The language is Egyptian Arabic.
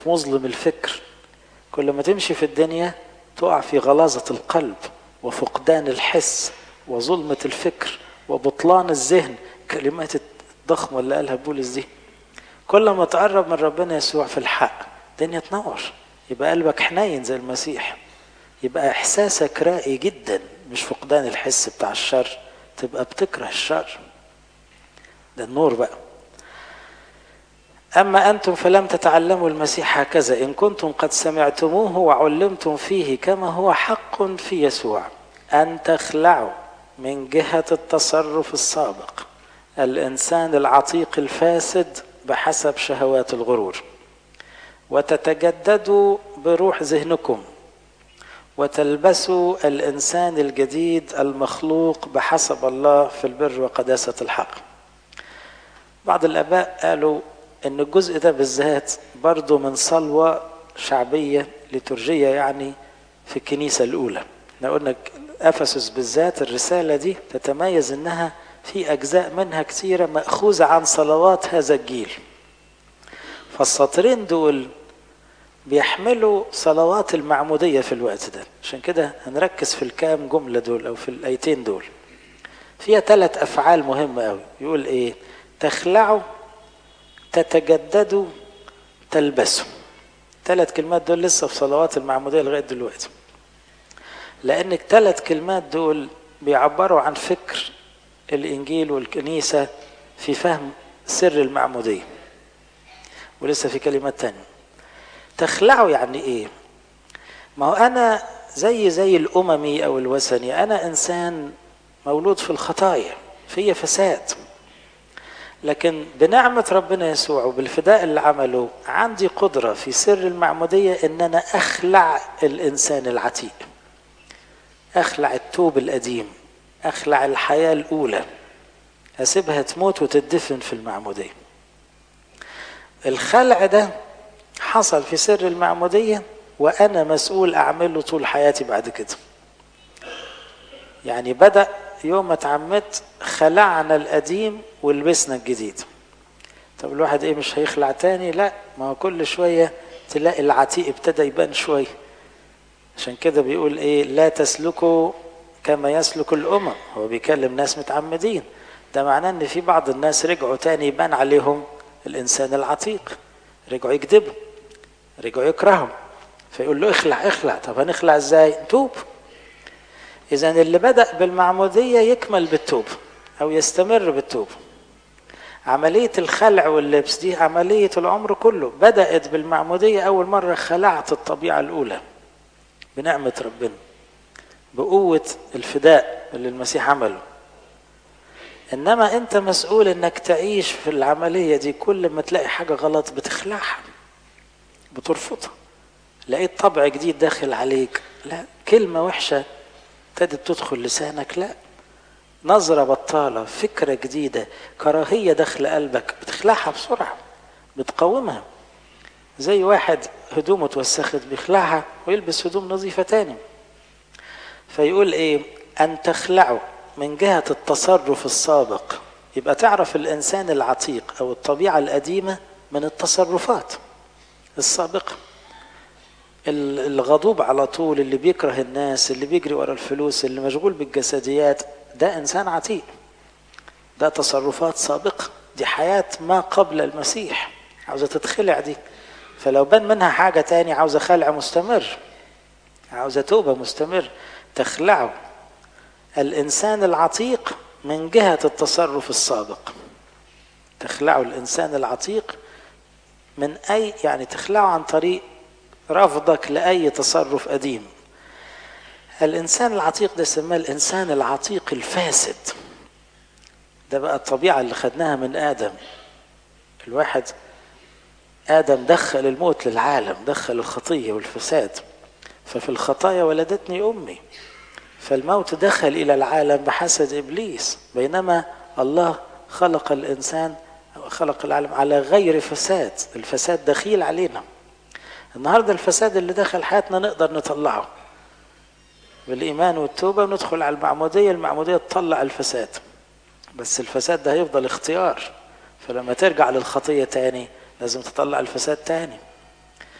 مظلم الفكر كل ما تمشي في الدنيا تقع في غلاظة القلب وفقدان الحس وظلمة الفكر وبطلان الذهن كلمات الضخمة اللي قالها بولس دي كل ما تقرب من ربنا يسوع في الحق الدنيا تنور يبقى قلبك حنين زي المسيح يبقى احساسك راقي جدا مش فقدان الحس بتاع الشر تبقى بتكره الشر ده النور بقى أما أنتم فلم تتعلموا المسيح هكذا إن كنتم قد سمعتموه وعلمتم فيه كما هو حق في يسوع أن تخلعوا من جهة التصرف السابق الإنسان العتيق الفاسد بحسب شهوات الغرور وتتجددوا بروح ذهنكم وتلبسوا الإنسان الجديد المخلوق بحسب الله في البر وقداسة الحق بعض الآباء قالوا ان الجزء ده بالذات برضه من صلوة شعبية لترجية يعني في الكنيسة الأولى احنا قلنا أفسس بالذات الرسالة دي تتميز انها في أجزاء منها كثيرة مأخوذة عن صلوات هذا الجيل فالسطرين دول بيحملوا صلوات المعمودية في الوقت ده عشان كده هنركز في الكام جملة دول أو في الآيتين دول فيها ثلاث أفعال مهمة أوي يقول إيه تخلعوا تتجددوا تلبسوا ثلاث كلمات دول لسه في صلوات المعمودية لغاية دلوقتي لأن الثلاث كلمات دول بيعبروا عن فكر الإنجيل والكنيسة في فهم سر المعمودية ولسه في كلمات تانية تخلعوا يعني إيه ما هو أنا زي زي الأممي أو الوثني أنا إنسان مولود في الخطايا في فساد لكن بنعمة ربنا يسوع وبالفداء اللي عمله عندي قدرة في سر المعمودية إن أنا أخلع الإنسان العتيق أخلع التوب القديم أخلع الحياة الأولى أسيبها تموت وتدفن في المعمودية الخلع ده حصل في سر المعمودية وأنا مسؤول أعمله طول حياتي بعد كده يعني بدأ يوم ما اتعمدت خلعنا القديم ولبسنا الجديد طب الواحد ايه مش هيخلع تاني لا ما هو كل شوية تلاقي العتيق ابتدى يبان شوية عشان كده بيقول ايه لا تسلكوا كما يسلك الامم هو بيكلم ناس متعمدين ده معناه ان في بعض الناس رجعوا تاني يبان عليهم الانسان العتيق رجعوا يكذبوا رجعوا يكرهوا فيقول له اخلع اخلع طب هنخلع ازاي توب اذا اللي بدأ بالمعمودية يكمل بالتوب او يستمر بالتوب عملية الخلع واللبس دي عملية العمر كله بدأت بالمعمودية أول مرة خلعت الطبيعة الأولى بنعمة ربنا بقوة الفداء اللي المسيح عمله إنما أنت مسؤول إنك تعيش في العملية دي كل ما تلاقي حاجة غلط بتخلعها بترفضها لقيت طبع جديد داخل عليك لا كلمة وحشة ابتدت تدخل لسانك لا نظرة بطالة فكرة جديدة كراهية داخل قلبك بتخلعها بسرعة بتقاومها زي واحد هدومه اتوسخت بيخلعها ويلبس هدوم نظيفة تاني فيقول ايه ان تخلعوا من جهة التصرف السابق يبقى تعرف الانسان العتيق او الطبيعة القديمة من التصرفات السابقة الغضوب على طول اللي بيكره الناس اللي بيجري ورا الفلوس اللي مشغول بالجسديات ده انسان عتيق ده تصرفات سابقه دي حياه ما قبل المسيح عاوزه تتخلع دي فلو بان منها حاجه تاني عاوزه خلع مستمر عاوزه توبه مستمر تخلعه الانسان العتيق من جهه التصرف السابق تخلعه الانسان العتيق من اي يعني تخلعه عن طريق رفضك لاي تصرف قديم الانسان العتيق ده سماه الانسان العتيق الفاسد ده بقى الطبيعه اللي خدناها من ادم الواحد ادم دخل الموت للعالم دخل الخطيه والفساد ففي الخطايا ولدتني امي فالموت دخل الى العالم بحسد ابليس بينما الله خلق الانسان خلق العالم على غير فساد الفساد دخيل علينا النهارده الفساد اللي دخل حياتنا نقدر نطلعه بالإيمان والتوبة وندخل على المعمودية المعمودية تطلع الفساد بس الفساد ده هيفضل اختيار فلما ترجع للخطية تاني لازم تطلع الفساد تاني